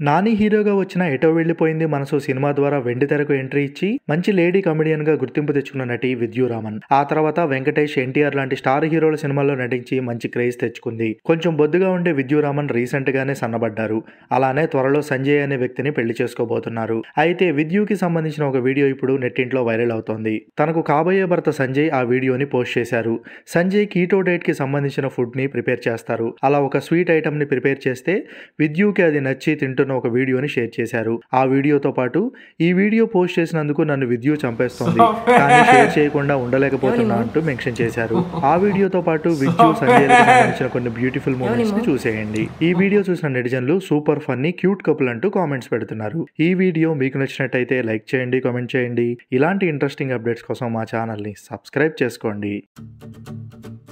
నాని హీరోగా వచ్చిన ఎటో వెళ్లిపోయింది మనసు సినిమా ద్వారా వెండి తెరకు ఎంట్రీ ఇచ్చి మంచి లేడీ కమెడియన్ గా గుర్తింపు తెచ్చుకున్న నటి విద్యురామన్ ఆ తర్వాత వెంకటేష్ ఎన్టీఆర్ లాంటి స్టార్ హీరోల సినిమాల్లో నటించి మంచి క్రేజ్ తెచ్చుకుంది కొంచెం బొద్దుగా ఉండే విద్యురామన్ రీసెంట్ గానే సన్నబడ్డారు అలానే త్వరలో సంజయ్ అనే వ్యక్తిని పెళ్లి చేసుకోబోతున్నారు అయితే విద్యుకి సంబంధించిన ఒక వీడియో ఇప్పుడు నెట్టింట్లో వైరల్ అవుతోంది తనకు కాబోయే భర్త సంజయ్ ఆ వీడియోని పోస్ట్ చేశారు సంజయ్ కీటో డైట్ కి సంబంధించిన ఫుడ్ ని ప్రిపేర్ చేస్తారు అలా ఒక స్వీట్ ఐటమ్ ని ప్రిపేర్ చేస్తే విద్యుకి అది నచ్చి తింటున్న ఒక వీడియోని షేర్ చేశారు ఆ వీడియోతో పాటు ఈ వీడియో పోస్ట్ చేసినందుకు నన్ను విద్యు చంపేస్తోంది కానీ షేర్ చేయకుండా ఉండలేకపోతున్నా అంటూ మెన్షన్ చేశారు ఆ వీడియోతో పాటు విద్యు సంజయ్ సంబంధించిన కొన్ని బ్యూటిఫుల్ మూమెంట్స్ ని చూసేయండి ఈ వీడియో చూసిన నెటిజన్లు సూపర్ ఫన్నీ క్యూట్ కపుల్ అంటూ కామెంట్స్ పెడుతున్నారు ఈ వీడియో మీకు నచ్చినట్టయితే లైక్ చేయండి కామెంట్ చేయండి ఇలాంటి ఇంట్రెస్టింగ్ అప్డేట్స్ కోసం మా ఛానల్ని సబ్స్క్రైబ్ చేసుకోండి